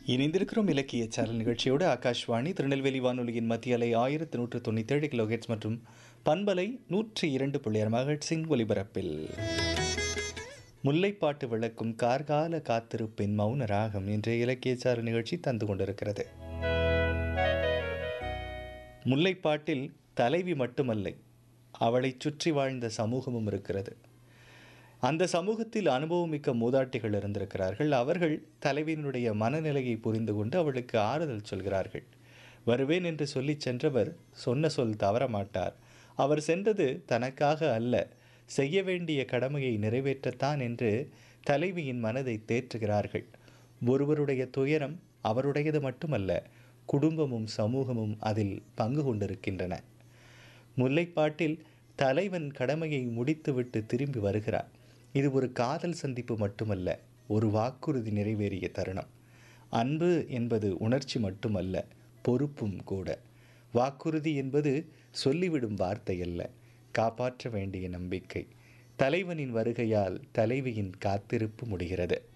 இணைந்திருக்கிறோம் இலக்கிய சேனல் நிகழ்ச்சியோடு ஆகாஷ்வாணி திருநெல்வேலி வானொலியின் மத்திய அலை ஆயிரத்தி நூற்று தொண்ணூற்றி ஏழு கிலோஹெட்ஸ் மற்றும் பண்பலை நூற்றி இரண்டு புள்ளியர் மகிழ்ச்சியின் ஒலிபரப்பில் முல்லைப்பாட்டு விளக்கும் கார்கால காத்திருப்பின் மௌன ராகம் இன்றைய இலக்கிய சேனல் நிகழ்ச்சி தந்து கொண்டிருக்கிறது முல்லைப்பாட்டில் தலைவி மட்டுமல்லை அவளைச் சுற்றி வாழ்ந்த சமூகமும் இருக்கிறது அந்த சமூகத்தில் அனுபவமிக்க மூதாட்டிகள் இருந்திருக்கிறார்கள் அவர்கள் தலைவியினுடைய மனநிலையை புரிந்து கொண்டு அவளுக்கு ஆறுதல் சொல்கிறார்கள் வருவேன் என்று சொல்லிச் சென்றவர் சொன்ன சொல் தவற மாட்டார் அவர் சென்றது தனக்காக அல்ல செய்ய வேண்டிய கடமையை நிறைவேற்றத்தான் என்று தலைவியின் மனதை தேற்றுகிறார்கள் ஒருவருடைய துயரம் அவருடையது மட்டுமல்ல குடும்பமும் சமூகமும் அதில் பங்கு கொண்டிருக்கின்றன முல்லைப்பாட்டில் தலைவன் கடமையை முடித்துவிட்டு திரும்பி வருகிறார் இது ஒரு காதல் சந்திப்பு மட்டுமல்ல ஒரு வாக்குறுதி நிறைவேறிய தருணம் அன்பு என்பது உணர்ச்சி மட்டுமல்ல பொறுப்பும் கூட வாக்குறுதி என்பது சொல்லிவிடும் வார்த்தை அல்ல காப்பாற்ற வேண்டிய நம்பிக்கை தலைவனின் வருகையால் தலைவியின் காத்திருப்பு முடிகிறது